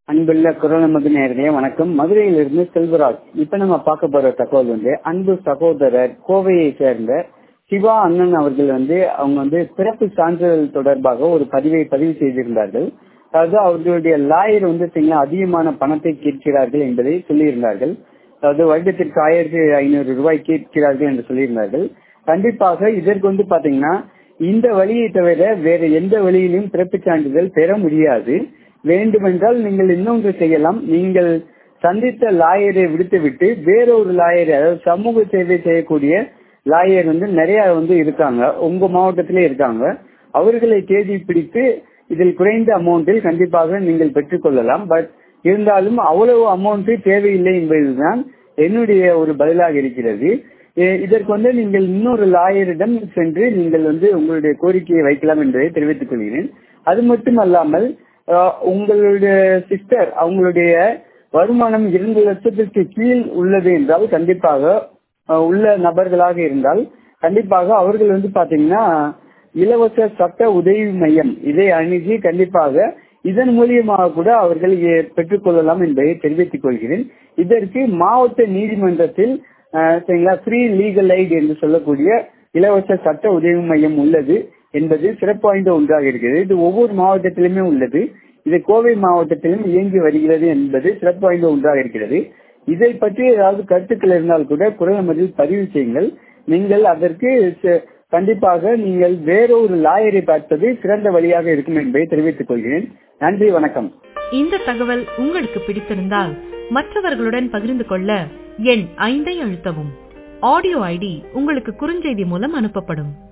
அன்புள்ள குரல் நமது நேரடிய வணக்கம் மதுரையிலிருந்து செல்வராஜ் இப்ப நம்ம பார்க்க போற தகவல் வந்து அன்பு சகோதரர் கோவையை சேர்ந்த சிவா அண்ணன் அவர்கள் வந்து அவங்க வந்து பிறப்பு சான்றிதழ் தொடர்பாக ஒரு பதிவை பதிவு செய்திருந்தார்கள் அதாவது அவர்களுடைய லாயர் வந்து பார்த்தீங்கன்னா அதிகமான பணத்தை கேட்கிறார்கள் என்பதை சொல்லியிருந்தார்கள் அதாவது வருடத்திற்கு ஆயிரத்தி ஐநூறு ரூபாய் கேட்கிறார்கள் என்று சொல்லியிருந்தார்கள் கண்டிப்பாக இதற்கு வந்து பாத்தீங்கன்னா இந்த வழியை தவிர வேற எந்த வழியிலும் பிறப்புச் சான்றிதழ் பெற முடியாது வேண்டுமென்றால் நீங்கள் இன்னொன்று செய்யலாம் நீங்கள் சந்தித்த லாயரை விடுத்துவிட்டு வேறொரு லாயரை அதாவது சமூக சேவை செய்யக்கூடிய லாயர் வந்து நிறைய வந்து இருக்காங்க உங்க மாவட்டத்திலே இருக்காங்க அவர்களை தேதி பிடித்து இதில் குறைந்த அமௌண்டில் கண்டிப்பாக நீங்கள் பெற்றுக்கொள்ளலாம் பட் இருந்தாலும் அவ்வளவு அமௌண்ட் தேவையில்லை என்பதுதான் என்னுடைய ஒரு பதிலாக இருக்கிறது இதற்கு வந்து நீங்கள் இன்னொரு லாயரிடம் சென்று நீங்கள் வந்து உங்களுடைய கோரிக்கையை வைக்கலாம் என்பதை தெரிவித்துக் கொள்கிறேன் அது மட்டும் அல்லாமல் உங்களுடைய சிஸ்டர் அவங்களுடைய வருமானம் இரண்டு லட்சத்திற்கு கீழ் உள்ளது என்றால் கண்டிப்பாக உள்ள நபர்களாக இருந்தால் கண்டிப்பாக அவர்கள் வந்து பாத்தீங்கன்னா இலவச சட்ட உதவி மையம் இதை அணுகி கண்டிப்பாக இதன் மூலியமாக கூட அவர்கள் பெற்றுக்கொள்ளலாம் என்பதை தெரிவித்துக் கொள்கிறேன் இதற்கு மாவட்ட நீதிமன்றத்தில் சரிங்களா ஃப்ரீ லீகல் ஐட் என்று சொல்லக்கூடிய இலவச சட்ட உதவி மையம் உள்ளது என்பது சிறப்பு வாய்ந்த ஒன்றாக இருக்கிறது இது ஒவ்வொரு மாவட்டத்திலுமே உள்ளது இது கோவை மாவட்டத்திலும் இயங்கி வருகிறது என்பது சிறப்பு வாய்ந்த ஒன்றாக இருக்கிறது இதை பற்றி ஏதாவது கருத்துக்கள் இருந்தால் கூட குரல் மதில் பதிவு செய்யுங்கள் நீங்கள் அதற்கு கண்டிப்பாக நீங்கள் வேறொரு லாயரை பார்ப்பது சிறந்த வழியாக இருக்கும் என்பதை தெரிவித்துக் கொள்கிறேன் நன்றி வணக்கம் இந்த தகவல் உங்களுக்கு பிடித்திருந்தால் மற்றவர்களுடன் பகிர்ந்து கொள்ள எண் ஐந்தை அழுத்தவும் ஆடியோ ஐடி உங்களுக்கு குறுஞ்செய்தி மூலம் அனுப்பப்படும்